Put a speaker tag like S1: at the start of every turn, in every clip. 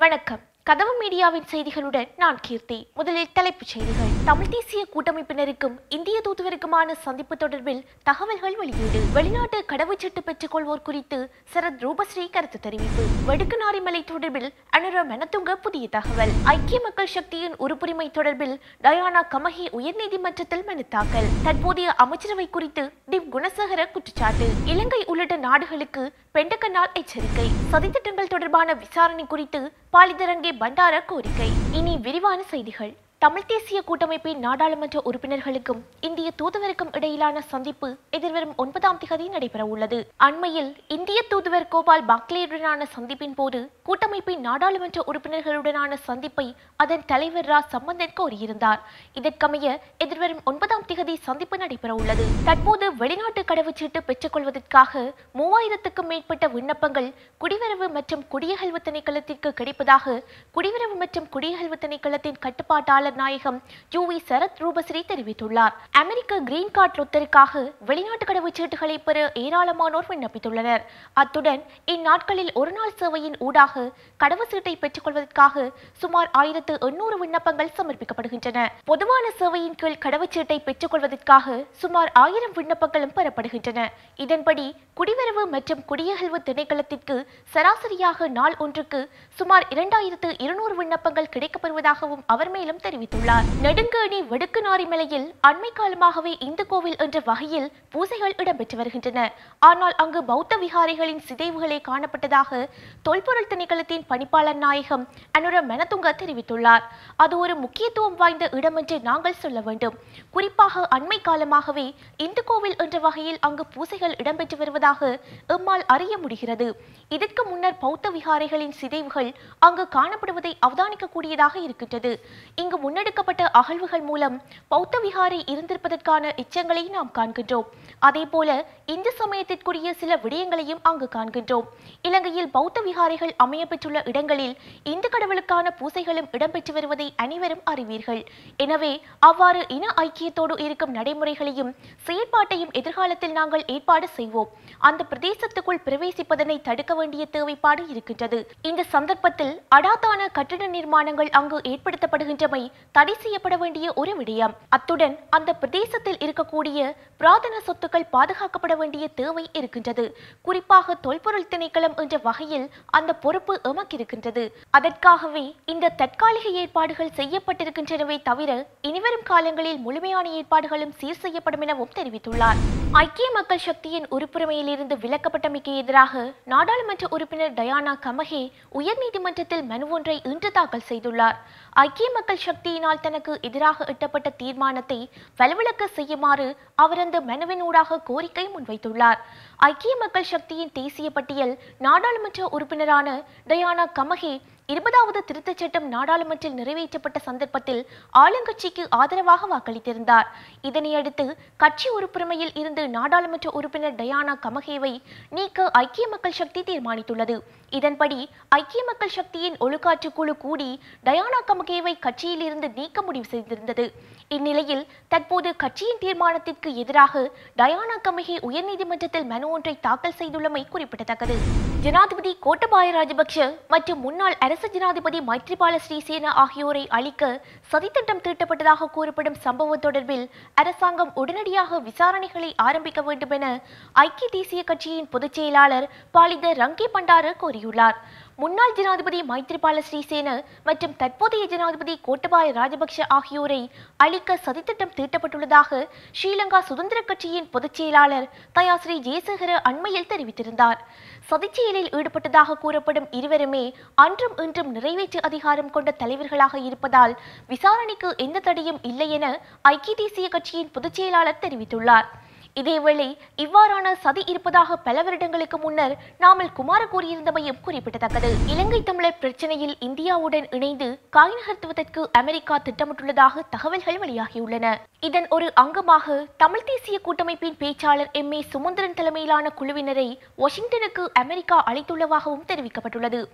S1: வணக்கம் கதவு மீடியாவின் செய்திகளுடன் நான் கீர்த்தி முதலில் தலைப்புச் செய்திகள் தமிழ் தேசிய கூட்டமைப்பினருக்கும் இந்திய தூதுவருக்குமான சந்திப்பு தொடர்பில் தகவல்கள் வெளியீடு வெளிநாட்டு கடவுச்சீட்டு பெற்றுக் கொள்வோர் குறித்து சரத் ரூபஸ்ரீ கருத்து தெரிவிப்பு வடுக்குநாரிமலை தொடர்பில் அனுர மெனத்துங்க புதிய தகவல் ஐக்கிய மக்கள் சக்தியின் உறுப்புரிமை தொடர்பில் டயானா கமஹி உயர்நீதிமன்றத்தில் மனு தாக்கல் தற்போதைய அமைச்சரவை குறித்து டிப் குணசேகர குற்றச்சாட்டு இலங்கை உள்ளிட்ட நாடுகளுக்கு பெண்டகனால் எச்சரிக்கை சதித்திட்டங்கள் தொடர்பான விசாரணை குறித்து பாலிதரங்கே பண்டார கோரிக்கை இனி விரிவான செய்திகள் தமிழ் தேசிய கூட்டமைப்பின் நாடாளுமன்ற உறுப்பினர்களுக்கும் இந்திய தூதுவருக்கும் இடையிலான சந்திப்பு எதிர்வரும் ஒன்பதாம் திகதி நடைபெற உள்ளது அண்மையில் இந்திய தூதுவர் கோபால் பாக்லேயுடனான சந்திப்பின் போது கூட்டமைப்பின் நாடாளுமன்ற உறுப்பினர்களுடனான சந்திப்பை அதன் தலைவர் ரா சம்பந்தன் கோரியிருந்தார் இதற்கமைய எதிர்வரும் ஒன்பதாம் திகதி சந்திப்பு நடைபெற உள்ளது தற்போது வெளிநாட்டு கடவுச்சீட்டு பெற்றுக்கொள்வதற்காக மூவாயிரத்துக்கும் மேற்பட்ட விண்ணப்பங்கள் குடிவரவு மற்றும் குடியகல்வு திணைக்களத்திற்கு கிடைப்பதாக குடிவரவு மற்றும் குடியகல்வு திணைக்களத்தின் கட்டுப்பாட்டாளர் நாயகம் யூ வி சரத் ரூபஸ்ரீ தெரிவித்துள்ளார் அமெரிக்க கிரீன் கார்டு லொத்தருக்காக வெளிநாட்டு கடவுச்சீட்டுகளை பெற ஏராளமானோர் விண்ணப்பித்துள்ளனர் அத்துடன் இந்நாட்களில் ஒருநாள் சேவையின் ஊடாக கடவுச்சீட்டை பெற்றுக்கொள்வதற்காக சுமார் ஆயிரத்து எண்ணூறு விண்ணப்பங்கள் சமர்ப்பிக்கப்படுகின்றன பொதுவான சேவையின் கீழ் கடவுச்சீட்டை பெற்றுக்கொள்வதற்காக சுமார் ஆயிரம் விண்ணப்பங்களும் பெறப்படுகின்றன இதன்படி குடிவரவு மற்றும் குடியகல்வு திணைக்களத்திற்கு சராசரியாக நாள் ஒன்றுக்கு சுமார் இரண்டாயிரத்து இருநூறு விண்ணப்பங்கள் கிடைக்கப்பெறுவதாகவும் அவர் மேலும் தெரிவித்துள்ளார் நெடுங்கேணி வடுக்குநாரிமலையில் அண்மை காலமாகவே இந்து கோவில் என்ற வகையில் பூசைகள் இடம்பெற்று வருகின்றன ஆனால் அங்கு பௌத்த விகாரிகளின் சிதைவுகளே காணப்பட்டதாக தொல்பொருள் திணைக்களத்தின் பணிப்பாளர் நாயகம் அனுர மெனதுங்க தெரிவித்துள்ளார் அது ஒரு முக்கியத்துவம் வாய்ந்த இடம் என்று நாங்கள் சொல்ல வேண்டும் குறிப்பாக அண்மை காலமாகவே இந்து கோவில் என்ற வகையில் அங்கு பூசைகள் இடம்பெற்று வருவதாக எம்மால் அறிய முடிகிறது இதற்கு முன்னர் பௌத்த விகாரைகளின் சிதைவுகள் அங்கு காணப்படுவதை அவதானிக்கக்கூடியதாக இருக்கின்றது இங்கு முன்னெடுக்கப்பட்ட அகழ்வுகள் மூலம் பௌத்த விகாரை இருந்திருப்பதற்கான எச்சங்களை நாம் காண்கின்றோம் அதேபோல இந்து சமயத்திற்குரிய சில விடயங்களையும் அங்கு காண்கின்றோம் இலங்கையில் பௌத்த விகாரைகள் அமைய பெற்றுள்ள இடங்களில் இந்து கடவுளுக்கான பூசைகளும் இடம்பெற்று வருவதை அனைவரும் அறிவீர்கள் எனவே அவ்வாறு இன ஐக்கியத்தோடு இருக்கும் நடைமுறைகளையும் செயற்பாட்டையும் எதிர்காலத்தில் நாங்கள் ஏற்பாடு செய்வோம் அந்த பிரதேசத்துக்குள் பிரவேசிப்பதனை தடுக்க வேண்டிய தேவைப்பாடு இருக்கின்றது இந்த சந்தர்ப்பத்தில் அடாத்தான கட்டிட நிர்மாணங்கள் அங்கு ஏற்படுத்தப்படுகின்றமை தடை செய்யப்பட வேண்டிய ஒரு விடயம் அத்துடன் அந்த பிரதேசத்தில் இருக்கக்கூடிய புராதன சொத்துக்கள் பாதுகாக்கப்பட வேண்டிய தேவை இருக்கின்றது குறிப்பாக தொல்பொருள் திணைக்களம் என்ற வகையில் அந்த பொறுப்பு எமக்கிருக்கின்றது அதற்காகவே இந்த தற்காலிக ஏற்பாடுகள் செய்யப்பட்டிருக்கின்றனவே தவிர இனிவரும் காலங்களில் முழுமையான ஏற்பாடுகளும் சீர் செய்யப்படும் எனவும் தெரிவித்துள்ளார் ஐக்கிய மக்கள் சக்தியின் உறுப்புரிமையிலிருந்து விலக்கப்பட்டமைக்கு எதிராக நாடாளுமன்ற உறுப்பினர் டயானா கமஹே உயர்நீதிமன்றத்தில் மனு ஒன்றை இன்று தாக்கல் செய்துள்ளார் ஐக்கிய மக்கள் சக்தியினால் தனக்கு எதிராக எட்டப்பட்ட தீர்மானத்தை வலுவிழக்க செய்யுமாறு அவர் அந்த மனுவினூடாக கோரிக்கை முன்வைத்துள்ளார் ஐக்கிய மக்கள் சக்தியின் தேசிய பட்டியல் நாடாளுமன்ற உறுப்பினரான டயானா கமஹே இருபதாவது திருத்தச் சட்டம் நாடாளுமன்றில் நிறைவேற்றப்பட்ட சந்தர்ப்பத்தில் ஆளுங்கட்சிக்கு ஆதரவாக வாக்களித்திருந்தார் இதனையடுத்து கட்சி உறுப்புரிமையில் இருந்து நாடாளுமன்ற உறுப்பினர் டயானா கமகேவை நீக்க ஐக்கிய மக்கள் சக்தி தீர்மானித்துள்ளது இதன்படி ஐக்கிய மக்கள் சக்தியின் ஒழுக்காற்று குழு கூடி டயானா கமகேவை கட்சியில் இருந்து நீக்க முடிவு செய்திருந்தது இந்நிலையில் தற்போது கட்சியின் தீர்மானத்திற்கு எதிராக டயானா கமகே உயர்நீதிமன்றத்தில் மனு ஒன்றை தாக்கல் செய்துள்ளமை குறிப்பிடத்தக்கது ஜனாதிபதி கோட்டபாய ராஜபக்ஷ மற்றும் முன்னாள் அரசு ஜனாதிபதி மைத்ரிபால ஸ்ரீசேனா ஆகியோரை அழிக்க சதித்திட்டம் தீட்டப்பட்டதாக கூறப்படும் சம்பவம் தொடர்பில் அரசாங்கம் உடனடியாக விசாரணைகளை ஆரம்பிக்க வேண்டும் என ஐக்கிய தேசிய கட்சியின் பொதுச் செயலாளர் பாலித ரங்கி பண்டார கோரியுள்ளார் முன்னாள் ஜனாதிபதி மைத்ரிபால ஸ்ரீசேன மற்றும் தற்போதைய ஜனாதிபதி கோட்டபாய ராஜபக்ஷ ஆகியோரை அழிக்க சதித்திட்டம் தீட்டப்பட்டுள்ளதாக ஸ்ரீலங்கா சுதந்திர கட்சியின் பொதுச் செயலாளர் தயாஸ்ரீ ஜெயசேகர அண்மையில் தெரிவித்திருந்தார் சதிச்செயலில் ஈடுபட்டதாக கூறப்படும் இருவருமே அன்றும் இன்றும் நிறைவேற்று அதிகாரம் கொண்ட தலைவர்களாக இருப்பதால் விசாரணைக்கு எந்த தடையும் இல்லை என ஐக்கிய தேசிய கட்சியின் பொதுச் செயலாளர் தெரிவித்துள்ளார் இதேவேளை இவ்வாறான சதி இருப்பதாக பல வருடங்களுக்கு முன்னர் நாமல் குமார கூறியிருந்தமையும் குறிப்பிடத்தக்கது இலங்கை தமிழர் பிரச்சனையில் இந்தியாவுடன் இணைந்து காய் நகர்த்துவதற்கு அமெரிக்கா திட்டமிட்டுள்ளதாக தகவல்கள் வெளியாகியுள்ளன இதன் ஒரு அங்கமாக தமிழ் தேசிய கூட்டமைப்பின் பேச்சாளர் எம் ஏ சுமந்திரன் தலைமையிலான குழுவினரை வாஷிங்டனுக்கு அமெரிக்கா அழைத்துள்ளதாகவும் தெரிவிக்கப்பட்டுள்ளது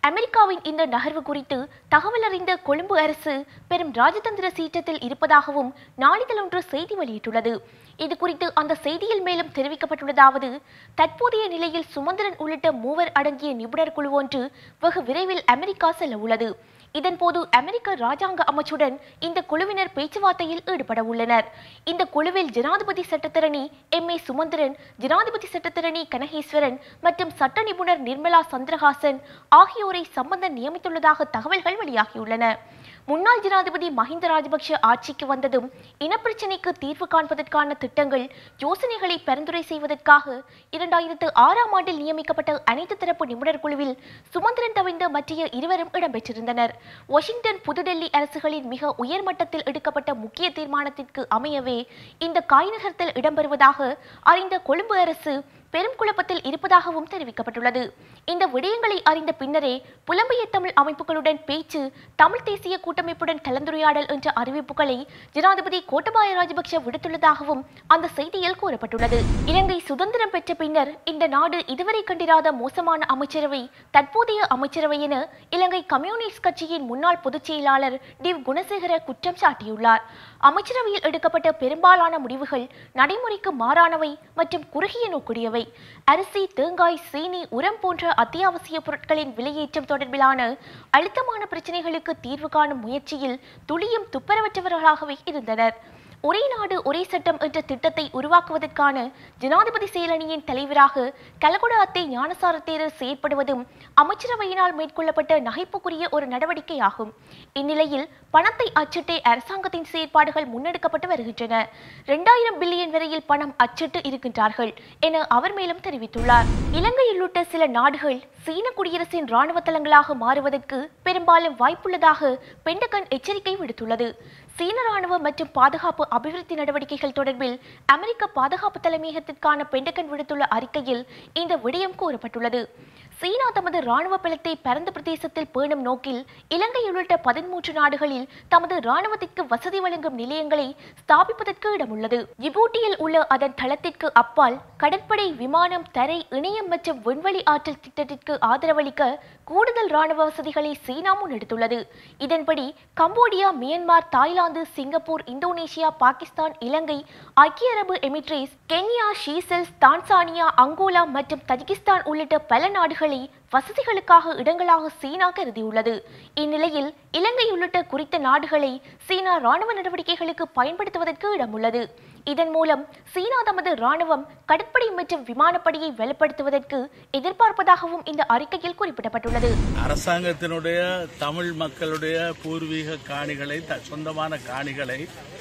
S1: அமெரிக்காவின் இந்த நகர்வு குறித்து தகவல் அறிந்த கொழும்பு அரசு பெரும் ராஜதந்திர சீற்றத்தில் இருப்பதாகவும் நாளிதழ் ஒன்று செய்தி வெளியிட்டுள்ளது இது குறித்து அந்த செய்தியில் மேலும் தெரிவிக்கப்பட்டுள்ளதாவது தற்போதைய நிலையில் சுமந்திரன் உள்ளிட்ட மூவர் அடங்கிய நிபுணர் குழு ஒன்று வெகு விரைவில் அமெரிக்கா செல்ல உள்ளது இதன்போது அமெரிக்க ராஜாங்க அமைச்சுடன் இந்த குழுவினர் பேச்சுவார்த்தையில் ஈடுபட உள்ளனர் இந்த குழுவில் ஜனாதிபதி சட்டத்தரணி எம் ஏ சுமந்திரன் ஜனாதிபதி சட்டத்தரணி கனகேஸ்வரன் மற்றும் சட்ட நிபுணர் நிர்மலா சந்திரஹாசன் ஆகியோரை சம்பந்தன் நியமித்துள்ளதாக தகவல்கள் வெளியாகியுள்ளன முன்னாள் ஜனாதிபதி மஹிந்த ராஜபக்ஷ ஆட்சிக்கு வந்ததும் இனப்பிரச்சினைக்கு தீர்வு காண்பதற்கான திட்டங்கள் யோசனைகளை பரிந்துரை செய்வதற்காக இரண்டாயிரத்து ஆறாம் ஆண்டில் நியமிக்கப்பட்ட அனைத்து தரப்பு நிபுணர் குழுவில் சுமந்திரன் தவிர்ந்த மற்ற இருவரும் இடம்பெற்றிருந்தனர் வாஷிங்டன் புதுடெல்லி அரசுகளின் மிக உயர் மட்டத்தில் எடுக்கப்பட்ட முக்கிய தீர்மானத்திற்கு அமையவே இந்த காய்நகர்த்தல் இடம்பெறுவதாக அறிந்த கொழும்பு அரசு பெரும் குழப்பத்தில் இருப்பதாகவும் தெரிவிக்கப்பட்டுள்ளது இந்த விடயங்களை அறிந்த பின்னரே புலம்பெயர் தமிழ் அமைப்புகளுடன் பேச்சு தமிழ் தேசிய கூட்டமைப்புடன் கலந்துரையாடல் என்ற அறிவிப்புகளை ஜனாதிபதி கோட்டபாய ராஜபக்ஷ விடுத்துள்ளதாகவும் அந்த செய்தியில் கூறப்பட்டுள்ளது இலங்கை சுதந்திரம் பெற்ற பின்னர் இந்த நாடு இதுவரை கண்டிராத மோசமான அமைச்சரவை தற்போதைய அமைச்சரவை என இலங்கை கம்யூனிஸ்ட் கட்சியின் முன்னாள் பொதுச் செயலாளர் டிவ் குணசேகர குற்றம் சாட்டியுள்ளார் அமைச்சரவையில் எடுக்கப்பட்ட பெரும்பாலான முடிவுகள் நடைமுறைக்கு மாறானவை மற்றும் குறுகிய நோக்குடையவை அரிசி தேங்காய் சீனி உரம் போன்ற அத்தியாவசிய பொருட்களின் விலையேற்றம் தொடர்பிலான அழுத்தமான பிரச்சனைகளுக்கு தீர்வு காணும் முயற்சியில் துளியும் துப்பரவற்றவர்களாகவே இருந்தனர் ஒரே நாடு ஒரே சட்டம் என்ற திட்டத்தை உருவாக்குவதற்கான ஜனாதிபதி செயலணியின் தலைவராக கலகொட அத்தை ஞானசார தேரர் செயற்படுவதும் அமைச்சரவையினால் மேற்கொள்ளப்பட்ட நகைப்புக்குரிய ஒரு நடவடிக்கையாகும் இந்நிலையில் பணத்தை அச்சிட்டே அரசாங்கத்தின் செயற்பாடுகள் முன்னெடுக்கப்பட்டு வருகின்றன இரண்டாயிரம் பில்லியன் வரையில் பணம் அச்சிட்டு இருக்கின்றார்கள் என அவர் மேலும் தெரிவித்துள்ளார் இலங்கை உள்ளிட்ட சில நாடுகள் சீன குடியரசின் ராணுவ தளங்களாக மாறுவதற்கு பெரும்பாலும் வாய்ப்புள்ளதாக பெண்டகன் எச்சரிக்கை விடுத்துள்ளது சீன ராணுவ மற்றும் பாதுகாப்பு அபிவிருத்தி நடவடிக்கைகள் தொடர்பில் அமெரிக்க பாதுகாப்பு தலைமையகத்திற்கான பெண்டகன் விடுத்துள்ள அறிக்கையில் இந்த விடயம் கூறப்பட்டுள்ளது சீனா தமது ராணுவ பலத்தை பரந்த பிரதேசத்தில் பேணும் நோக்கில் இலங்கை உள்ளிட்ட பதிமூன்று நாடுகளில் தமது ராணுவத்திற்கு வசதி வழங்கும் நிலையங்களை ஸ்தாபிப்பதற்கு இடமுள்ளது ஜிபூட்டியில் உள்ள அதன் தளத்திற்கு அப்பால் கடற்படை விமானம் தரை இணையம் மற்றும் விண்வெளி ஆற்றல் திட்டத்திற்கு ஆதரவளிக்க கூடுதல் ராணுவ வசதிகளை சீனா முன்னெடுத்துள்ளது இதன்படி Cambodia Myanmar Thailand Singapore Indonesia Pakistan Ilangai ஐக்கிய அரபு Emirates Kenya Seychelles Tanzania Angola மற்றும் தஜிகிஸ்தான் உள்ளிட்ட பல நாடுகளை வசதிகளுக்காக இடங்களாக சீனா கருதியுள்ளது இந்நிலையில் இலங்கை உள்ளிட்ட குறித்த நாடுகளை சீனா ராணுவ நடவடிக்கைகளுக்கு பயன்படுத்துவதற்கு இடமுள்ளது இதன் மூலம் சீனா தமது ராணுவம் கடற்படை மற்றும் விமானப்படையை வலுப்படுத்துவதற்கு எதிர்பார்ப்பதாகவும் இந்த அறிக்கையில் குறிப்பிடப்பட்டுள்ளது
S2: அரசாங்கத்தினுடைய தமிழ் மக்களுடைய பூர்வீக காணிகளை த- சொந்தமான காணிகளை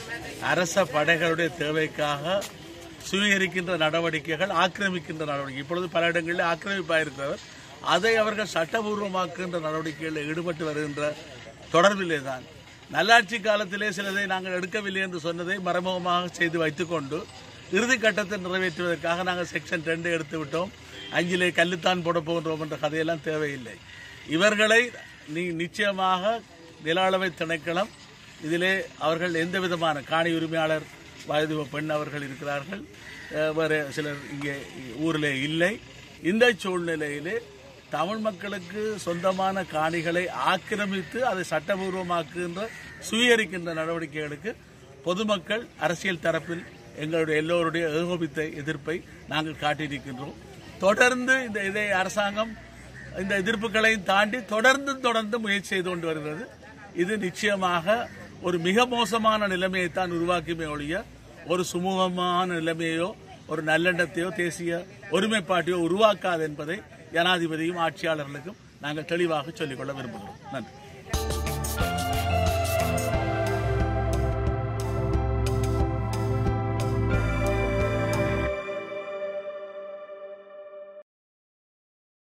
S2: அரச படைகளுடைய தேவைக்காக சுவீகரிக்கின்ற நடவடிக்கைகள் ஆக்கிரமிக்கின்ற நடவடிக்கை இப்பொழுது பல இடங்களில் ஆக்கிரமிப்பாயிருக்கிறவர் அதை அவர்கள் சட்டபூர்வமாக்குகின்ற நடவடிக்கைகளில் ஈடுபட்டு வருகின்ற தொடர்பிலே தான் நல்லாட்சி காலத்திலே சிலதை நாங்கள் எடுக்கவில்லை என்று சொன்னதை மறைமுகமாக செய்து வைத்துக்கொண்டு இறுதி கட்டத்தை நிறைவேற்றுவதற்காக நாங்கள் செக்ஷன் ரெண்டு எடுத்து விட்டோம் அஞ்சிலே கல்லுத்தான் போட போகின்றோம் என்ற கதையெல்லாம் தேவையில்லை இவர்களை நீ நிச்சயமாக நில அளவை திணைக்களம் இதிலே அவர்கள் எந்த விதமான காணி உரிமையாளர் வயது பெண் அவர்கள் இருக்கிறார்கள் அஹ் வேறு சிலர் இங்கே ஊரிலே இல்லை இந்த சூழ்நிலையிலே தமிழ் மக்களுக்கு சொந்தமான காணிகளை ஆக்கிரமித்து அதை சட்டபூர்வமாக்குகின்ற சுவீகரிக்கின்ற நடவடிக்கைகளுக்கு பொதுமக்கள் அரசியல் தரப்பில் எங்களுடைய எல்லோருடைய ஏகோபித்த எதிர்ப்பை நாங்கள் காட்டியிருக்கின்றோம் தொடர்ந்து இந்த இதை அரசாங்கம் இந்த எதிர்ப்புகளையும் தாண்டி தொடர்ந்து தொடர்ந்து முயற்சி செய்து கொண்டு வருகிறது இது நிச்சயமாக ஒரு மிக மோசமான நிலைமையை தான் உருவாக்குமே ஒழிய ஒரு சுமூகமான நிலைமையோ ஒரு நல்லெண்ணத்தையோ தேசிய ஒருமைப்பாட்டையோ உருவாக்காது என்பதை ஜனாதிபதியும் ஆட்சியாளர்களுக்கும் நாங்கள் தெளிவாக சொல்லிக்கொள்ள விரும்புகிறோம் நன்றி